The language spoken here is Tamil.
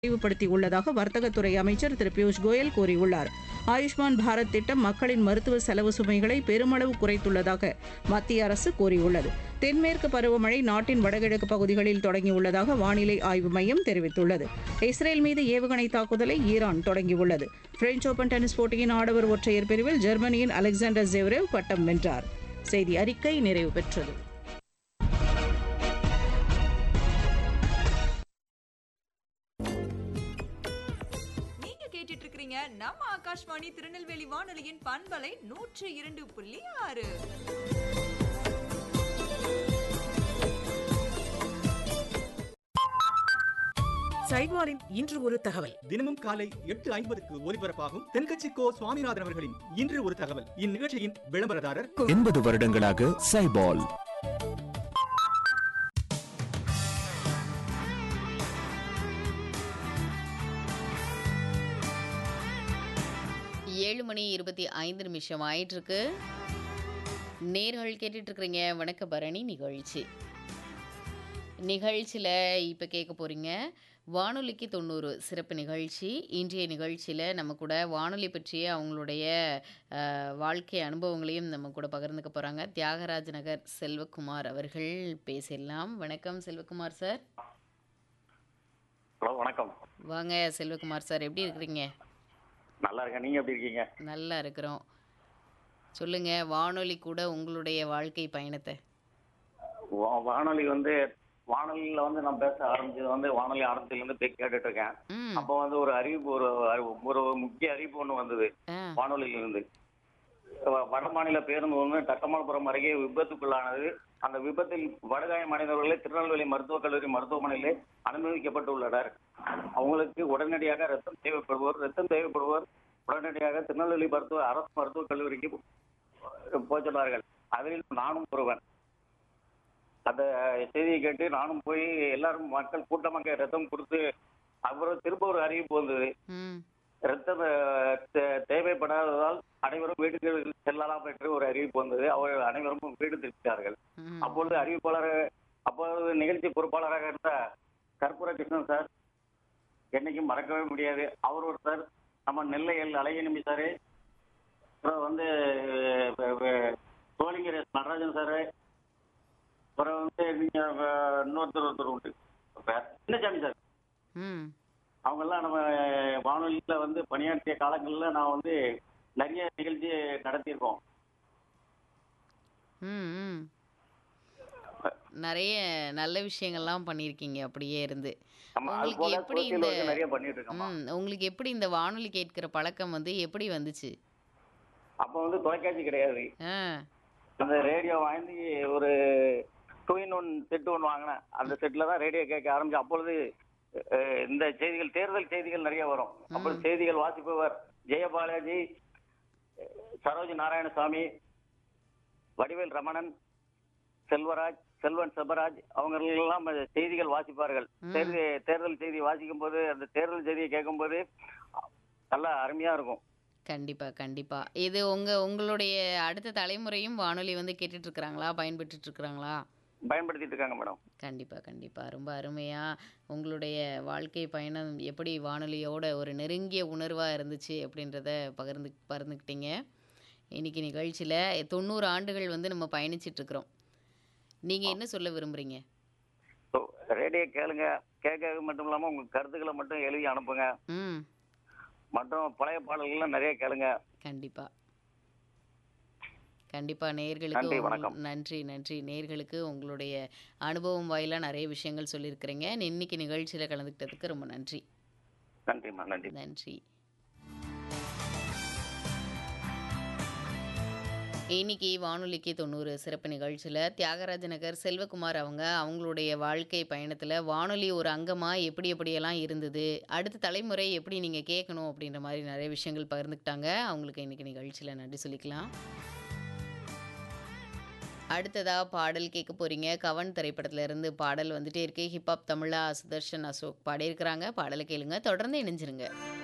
விரிவுபடுத்தியுள்ளதாக வர்த்தகத்துறை அமைச்சர் திரு பியூஷ் கோயல் கூறியுள்ளார் ஆயுஷ்மான் பாரத் திட்டம் மக்களின் மருத்துவ செலவு சுமைகளை பெருமளவு குறைத்துள்ளதாக மத்திய அரசு கூறியுள்ளது தென்மேற்கு பருவமழை நாட்டின் வடகிழக்கு பகுதிகளில் தொடங்கியுள்ளதாக வானிலை ஆய்வு மையம் தெரிவித்துள்ளது இஸ்ரேல் மீது ஏவுகணை தாக்குதலை ஈரான் தொடங்கியுள்ளது பிரெஞ்ச் ஓபன் டென்னிஸ் போட்டியின் ஆடவர் ஒற்றையர் பிரிவில் ஜெர்மனியின் அலெக்சாண்டர் ஜெவ்ரேவ் பட்டம் வென்றார் செய்தி அறிக்கை நிறைவு பெற்றது நீங்க கேட்டுட்டு இருக்கிறீங்க நம்ம ஆகாஷ்வாணி திருநெல்வேலி வானொலியின் பண்பலை நூற்று இரண்டு புள்ளி ஆறு சைவாரின் இன்று ஒரு தகவல் தினமும் காலை எட்டு ஐம்பதுக்கு ஒலிபரப்பாகும் தென்கட்சி கோ சுவாமிநாதன் அவர்களின் இன்று ஒரு தகவல் இந்நிகழ்ச்சியின் விளம்பரதாரர் எண்பது வருடங்களாக சைபால் ஏழு மணி இருபத்தி ஐந்து நிமிஷம் ஆயிட்டு இருக்கு நேர்கள் கேட்டுட்டு இருக்கிறீங்க வணக்க பரணி நிகழ்ச்சி நிகழ்ச்சியில் இப்போ கேட்க போகிறீங்க வானொலிக்கு தொண்ணூறு சிறப்பு நிகழ்ச்சி இன்றைய நிகழ்ச்சியில் நம்ம கூட வானொலி பற்றிய அவங்களுடைய அஹ், வாழ்க்கை அனுபவங்களையும் நம்ம கூட பகிர்ந்துக்க போகிறாங்க தியாகராஜ நகர் செல்வகுமார் அவர்கள் பேசிடலாம் வணக்கம் செல்வகுமார் சார் ஹலோ வணக்கம் வாங்க செல்வகுமார் சார் எப்படி இருக்கிறீங்க நல்லா இருக்கேன் நீங்க எப்படி இருக்கீங்க நல்லா இருக்கிறோம் சொல்லுங்க வானொலி கூட உங்களுடைய வாழ்க்கை பயணத்தை வா- வானொலி வந்து வானொலியில வந்து நான் பேச ஆரம்பிச்சது வந்து வானொலி ஆரம்பத்துல இருந்து போய் கேட்டுட்டு இருக்கேன் ம் அப்போ வந்து ஒரு அறிவிப்பு ஒரு அறிவு- ஒரு முக்கிய அறிவிப்பு ஒண்ணு வந்தது ஆ வானொலியில இருந்து வ- வட மாநில பேருந்து ஒன்று தட்டமாலபுரம் அருகே விபத்துக்குள்ளானது அந்த விபத்தில் வடகாயம் அடைந்தவர்களை திருநெல்வேலி மருத்துவக் கல்லூரி மருத்துவமனையிலே அனுமதிக்கப்பட்டுள்ளனர் அவங்களுக்கு உடனடியாக ரத்தம் தேவைப்படுவோர் ரத்தம் தேவைப்படுவோர் உடனடியாக திருநெல்வேலி மருத்துவ அரசு மருத்துவக் கல்லூரிக்கு போய் சொன்னார்கள் அதில் நானும் ஒருவன் அந்த செய்தியை கேட்டு நானும் போய் எல்லாரும் மக்கள் கூட்டமாக ரத்தம் கொடுத்து அப்புறம் திரும்ப ஒரு அறிவிப்பு வந்தது ம் ரத்தம் அஹ், தே- தேவைப்படாததால் அனைவரும் வீட்டுக்கு செல்லலாம் என்று ஒரு அறிவிப்பு வந்தது அவர்கள் அனைவரும் வீடு திருப்பினார்கள் ம் அப்பொழுது அறிவிப்பாளர் அப்பொழுது நிகழ்ச்சி பொறுப்பாளராக இருந்த கற்பூர கிருஷ்ணன் சார் என்னைக்கும் மறக்கவே முடியாது அவர் ஒருத்தர் நம்ம நெல்லையில் அழகிய சாரு அப்புறம் வந்து அஹ், அஹ், சோழிங்கர் எஸ். நடராஜன் சாரு அப்புறம் வந்து நீங்க அஹ், இன்னொருத்தர் ஒருத்தர் உண்டு வேற சின்னசாமி சார் ம் அவங்கெல்லாம் நம்ம வானொலியில வந்து பணியாற்றிய காலங்கள்ல நான் வந்து நிறைய நிகழ்ச்சி நடத்தியிருக்கோம் ம் ம் நிறைய நல்ல விஷயங்கள்லாம் பண்ணியிருக்கீங்க அப்படியே இருந்து நம்ம அது உங்களுக்கு போல எப்படி சோசியல் இந்த ஒர்க் நிறைய பண்ணிட்டு இருக்கோம் ம் உங்களுக்கு எப்படி இந்த வானொலி கேட்கிற பழக்கம் வந்து எப்படி வந்துச்சு அப்போ வந்து தொலைக்காட்சி கிடையாது ஆ அந்த ரேடியோ வாங்கி ஒரு டூ இன் ஒன் செட் ஒன்று வாங்கினேன் அந்த செட்டில் தான் ரேடியோ கேட்க ஆரம்பிச்சு அப்பொழுது அஹ், இந்த செய்திகள் தேர்தல் செய்திகள் நிறைய வரும் அப்பொழுது செய்திகள் வாசிப்பவர் ஜெயபாலாஜி சரோஜி நாராயணசாமி வடிவேல் ரமணன் செல்வராஜ் செல்வன் செபராஜ் அவங்க எல்லாம் செய்திகள் வாசிப்பார்கள் தேர்தல் தேர்தல் செய்தி வாசிக்கும் போது அந்த தேர்தல் செய்தியை கேட்கும்போது நல்லா அருமையா இருக்கும் கண்டிப்பா கண்டிப்பா இது உங்க உங்களுடைய அடுத்த தலைமுறையும் வானொலி வந்து கேட்டுட்டு இருக்கிறாங்களா பயன்பெற்றுட்டு இருக்கிறாங்களா பயன்படுத்திட்டு இருக்காங்க மேடம் கண்டிப்பா கண்டிப்பா ரொம்ப அருமையா உங்களுடைய வாழ்க்கை பயணம் எப்படி வானொலியோட ஒரு நெருங்கிய உணர்வா இருந்துச்சு அப்படின்றத பகிர்ந்து பகிர்ந்துக்கிட்டீங்க இன்னைக்கு நிகழ்ச்சியில தொண்ணூறு ஆண்டுகள் வந்து நம்ம பயணிச்சிட்டு இருக்கிறோம் நீங்க என்ன சொல்ல விரும்புறீங்க ஸோ ரேடியோ கேளுங்க கேட்க மட்டும் இல்லாம உங்க கருத்துக்களை மட்டும் எழுதி அனுப்புங்க ம் மற்றும் பழைய பாடல்கள்லாம் நிறைய கேளுங்க கண்டிப்பா கண்டிப்பா நேர்களுக்கு நன்றி, உங்க- வணக்கம். நன்றி நன்றி நேர்களுக்கு உங்களுடைய அனுபவம் வாயிலாக நிறைய விஷயங்கள் சொல்லியிருக்கிறீங்க இன்னைக்கு நிகழ்ச்சியில கலந்துக்கிட்டதுக்கு ரொம்ப நன்றி நன்றிம்மா நன்றி நன்றி இன்னைக்கு வானொலிக்கு தொண்ணூறு சிறப்பு நிகழ்ச்சியில் தியாகராஜ நகர் செல்வகுமார் அவங்க அவங்களுடைய வாழ்க்கை பயணத்தில் வானொலி ஒரு அங்கமாக எப்படி எப்படியெல்லாம் இருந்தது அடுத்த தலைமுறை எப்படி நீங்கள் கேட்கணும் அப்படின்ற மாதிரி நிறைய விஷயங்கள் பகிர்ந்துக்கிட்டாங்க அவங்களுக்கு இன்னைக்கு நிகழ்ச்சியில் நன்றி சொல்லிக்கலாம் அடுத்ததாக பாடல் கேட்க போகிறீங்க கவன் திரைப்படத்துல இருந்து பாடல் வந்துட்டே இருக்கு ஹிப்ஹாப் தமிழா சுதர்ஷன் அசோக் பாடியிருக்கிறாங்க பாடலை கேளுங்க தொடர்ந்து இணைஞ்சிருங்க